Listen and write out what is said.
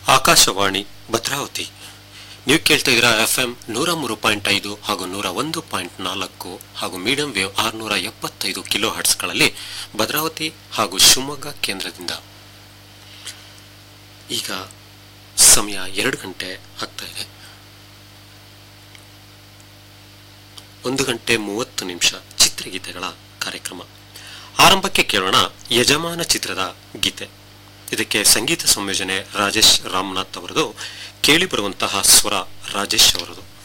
ಆಕಾಶವಾಣಿ ಭದ್ರಾವತಿ ನೀವು ಕೇಳ್ತಾ ಇದ್ದೀರಾ ಎಫ್ ಎಂ ನೂರ ಮೂರು ಪಾಯಿಂಟ್ ಐದು ಹಾಗೂ ನೂರ ಒಂದು ಪಾಯಿಂಟ್ ನಾಲ್ಕು ಹಾಗೂ ಮೀಡಿಯಂ ವೇವ್ ಆರುನೂರ ಎಪ್ಪತ್ತೈದು ಕಿಲೋ ಹರ್ಟ್ಸ್ಗಳಲ್ಲಿ ಭದ್ರಾವತಿ ಹಾಗೂ ಶಿವಮೊಗ್ಗ ಕೇಂದ್ರದಿಂದ ಈಗ ಸಮಯ ಎರಡು ಗಂಟೆ ಆಗ್ತಾ ಇದೆ ಒಂದು ಗಂಟೆ ಮೂವತ್ತು ನಿಮಿಷ ಚಿತ್ರಗೀತೆಗಳ ಕಾರ್ಯಕ್ರಮ ಆರಂಭಕ್ಕೆ ಕೇಳೋಣ ಯಜಮಾನ ಚಿತ್ರದ ಗೀತೆ ಇದಕ್ಕೆ ಸಂಗೀತ ಸಂಯೋಜನೆ ರಾಜೇಶ್ ರಾಮನಾಥ್ ಅವರದು ಕೇಳಿ ಬರುವಂತಹ ಸ್ವರ ರಾಜೇಶ್ ಅವರದು